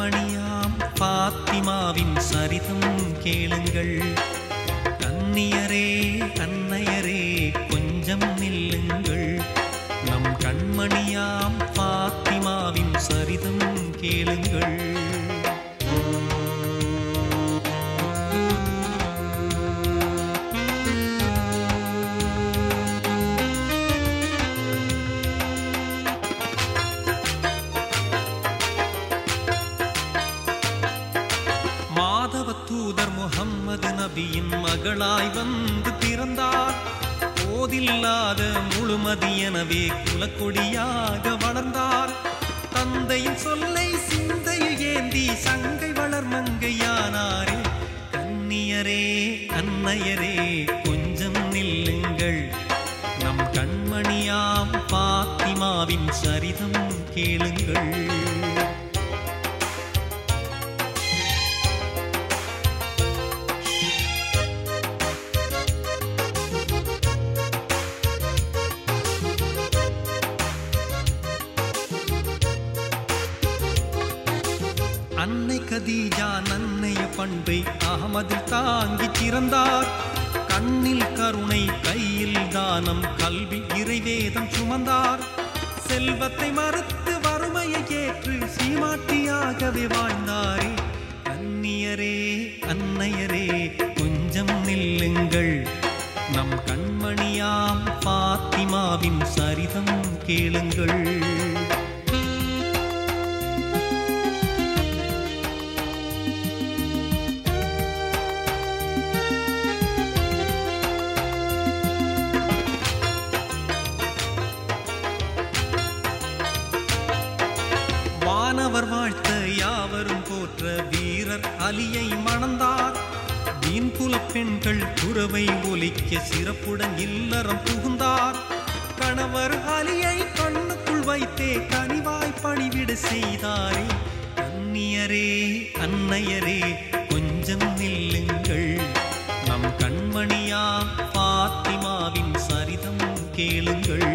கண்மணியாம் பாத்திமாவின் சரிதம் கேளுங்கள் கன்னியரே அன்னையரே கொஞ்சம் நில்லுங்கள் நம் கண்மணியாம் பாத்திமாவின் சரிதம் கேளுங்கள் மாதவ தூதர் முகம்மது நபியின் மகளாய் வந்து பிறந்தார் போதில்லாத முழுமதி எனவே குலக்கொடியாக வளர்ந்தார் தந்தையின் சொல்லை சிந்தையில் ஏந்தி சங்கை வளர் மங்கையானாரே கன்னியரே அன்னையரே கொஞ்சம் நில்லுங்கள் நம் கண்மணியாம் பாத்திமாவின் சரிதம் கேளுங்கள் அன்னை கதீஜா நன்னைய பண்பை அகமதில் தாங்கி சிறந்தார் கண்ணில் கருணை கையில் தானம் கல்வி இறைவேதம் சுமந்தார் செல்வத்தை மறுத்து வறுமையை ஏற்று சீமாட்டியாகவே வாழ்ந்தாரே கன்னியரே அன்னையரே கொஞ்சம் நில்லுங்கள் நம் கண்மணியாம் பாத்திமாவின் சரிதம் கேளுங்கள் வானவர் வாழ்த்த யாவரும் போற்ற வீரர் அலியை மணந்தார் வீண்குல பெண்கள் குறவை ஒலிக்க சிறப்புடன் இல்லறம் புகுந்தார் கணவர் அலியை கண்ணுக்குள் வைத்தே கனிவாய் பணிவிட செய்தாரே கன்னியரே அன்னையரே கொஞ்சம் நில்லுங்கள் நம் கண்மணியா பாத்திமாவின் சரிதம் கேளுங்கள்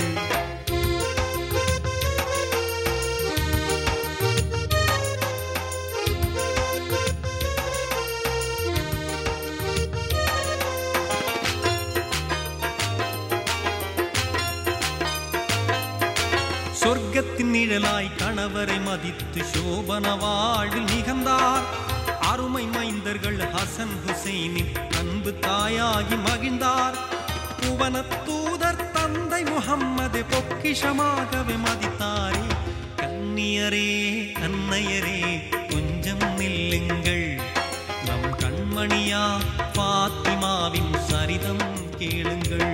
சொர்க்கத்தின் நிழலாய் கணவரை மதித்து சோபன வாழ்வில் நிகழ்ந்தார் அருமை மைந்தர்கள் ஹசன் ஹுசைனின் அன்பு தாயாகி மகிழ்ந்தார் புவன தூதர் தந்தை முகம்மது பொக்கிஷமாகவே மதித்தாரே கன்னியரே அன்னையரே கொஞ்சம் நில்லுங்கள் நம் கண்மணியா பாத்திமாவின் சரிதம் கேளுங்கள்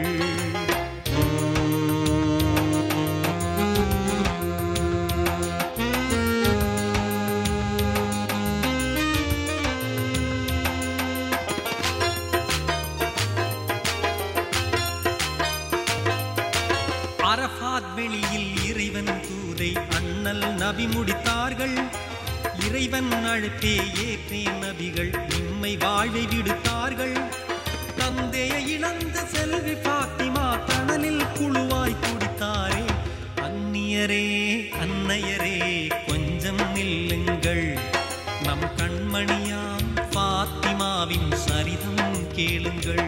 அரபாத் வெளியில் இறைவன் தூதை அண்ணல் நபி முடித்தார்கள் இறைவன் அழைப்பே ஏற்றே நபிகள் இம்மை வாழ்வை விடுத்தார்கள் தந்தையை இழந்த செல்வி பாத்திமா தணலில் குழுவாய் குடித்தாரே அந்நியரே அன்னையரே கொஞ்சம் நில்லுங்கள் நம் கண்மணியாம் பாத்திமாவின் சரிதம் கேளுங்கள்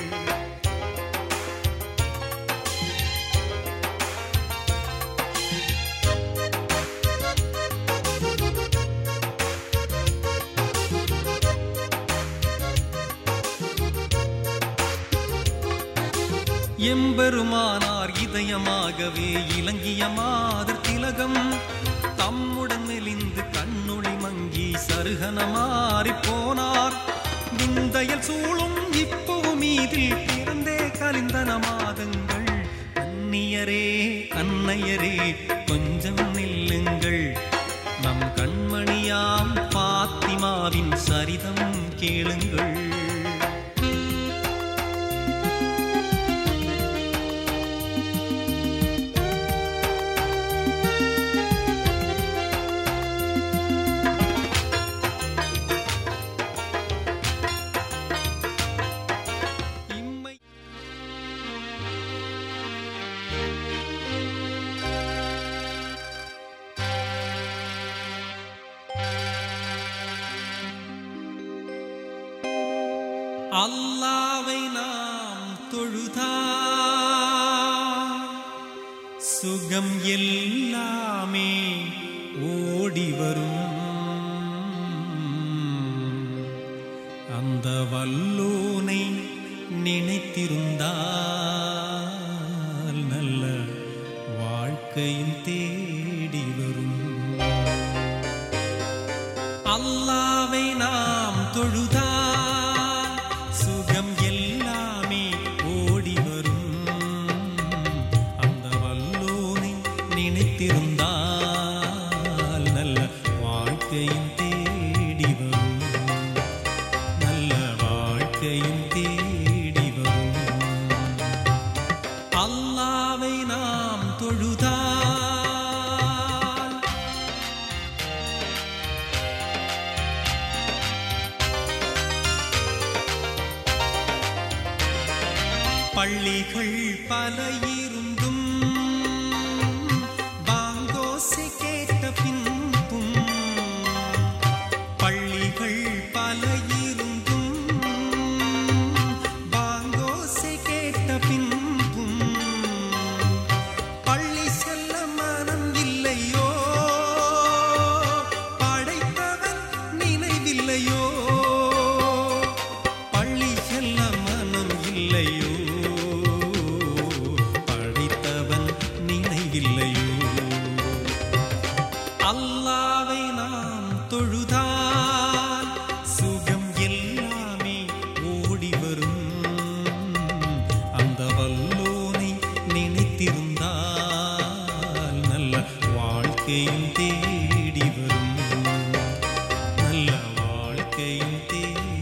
எம்பெருமானார் இதயமாகவே இலங்கிய மாதர் திலகம் தம்முடன் மெலிந்து கண்ணொளி மங்கி சருகன மாறி போனார் விந்தையல் சூழும் இப்புமீதில் பிறந்தே கலிந்தன மாதங்கள் அந்நியரே அன்னையரே கொஞ்சம் நில்லுங்கள் நம் கண்மணியாம் பாத்திமாவின் சரிதம் கேளுங்கள் இம்மை அல்லாவை நாம் தொழுதா சுகம் எல்லாமே ஓடி வரும் அந்த வல்லோனை நினைத்திருந்தால் நல்ல வாழ்க்கையும் தேடி வரும் அல்லாவை நாம் தொழுதா சுகம் எல்லாமே ஓடி வரும் அந்த வல்லோனை நினைத்திருந்தால் நல்ல வாழ்க்கையும் தேடி வரும் நல்ல வாழ்க்கையும் தேடி வரும் அல்லாவை நாம் தொழுதால் பள்ளிகள் பல இருந்தும் பாங்கோசை கேட்ட பின்பும் பள்ளிகள் பல இருந்தும் பாங்கோசை கேட்ட பின்பும் பள்ளி செல்ல மனம் இல்லையோ படைத்தவன் நினைவில்லையோ பள்ளி செல்ல மனம் இல்லையோ படைத்தவன் நினைவில்லையோ அல்லாவை நாம் தொழுதால் சுகம் எல்லாமே ஓடி வரும் அந்த வல்லோனை நினைத்திருந்தால் நல்ல வாழ்க்கையும் தேடி வரும் நல்ல வாழ்க்கையும் தேடி